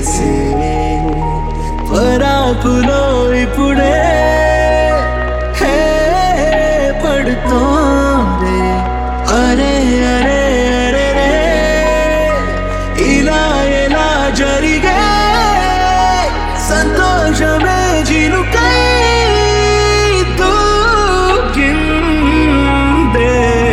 తెలిసే పరాకులో ఇప్పుడే హే పడుతోంది అరే అరే అరే రే ఇలా ఎలా జరిగే సంతోషమే జిలుకై దూకిందే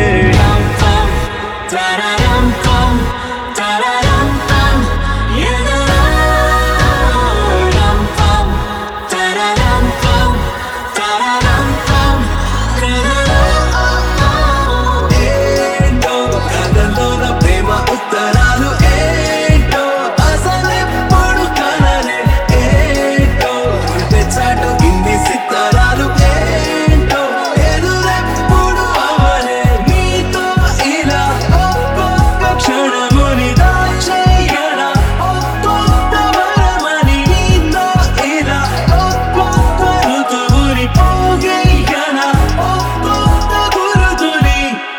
ఏంటో కథలోన ప్రేమ ఉత్తరాలు ఏంటో అసలెప్పుడు కలలే ఏంటో చాటు ఇన్ని సితారాలు ఏంటో ఎదురెప్పుడు అవలే నీతో ఇలా ఒక్కొక్క క్షణముని దాచేయనా ఒక్కొక్క వరమని నీతో ఇలా ఒక్కొక్క ఋతువుని పోగేయనా ఒక్కొక్క గురుతుని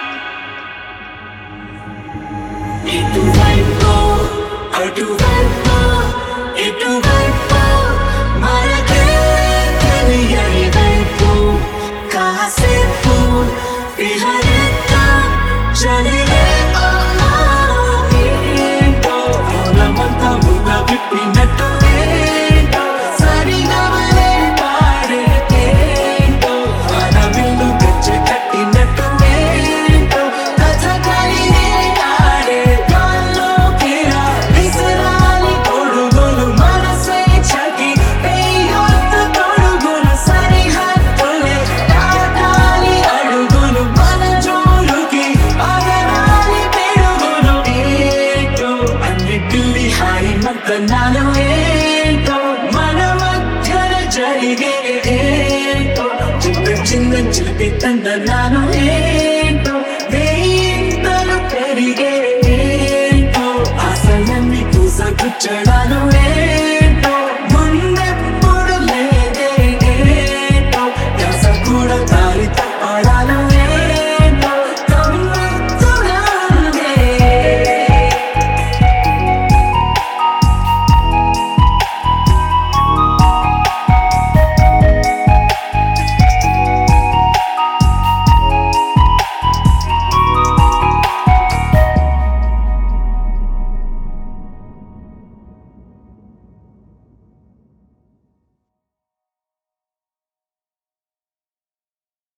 ఇటువైపు అటువైపు ఇటువైపు మనకే తెలియని వైపు కాసేపు విహరిద్దాం చలివే ఓ ఏంటో పొలమంతా ముద్ద విప్పినట్టు ఏంటో సరిగమలే పాడే ఏంటో మన విల్లు గచ్చె కట్టినట్టు ఏంటో కథకలినే ఆడే గాల్లో కిరా విసరాలి కొడుగులు మనసే చకి పెయ్యొత్త తొడుగులు సరిహద్దులే దాటాలి అడుగులు మన జోరుకి అగరాలి పెడుగులు ఏంటో అన్నిటిల్లి హాయి మద్దనాలు ఏంటో మన మధ్యన జరిగే ఏంటో చిన్న చిన్న చిలిపి తందనాలు ఏంటో వేయింతలు పెరిగే ఏంటో అసలన్నీ పూసగుచ్చడాలు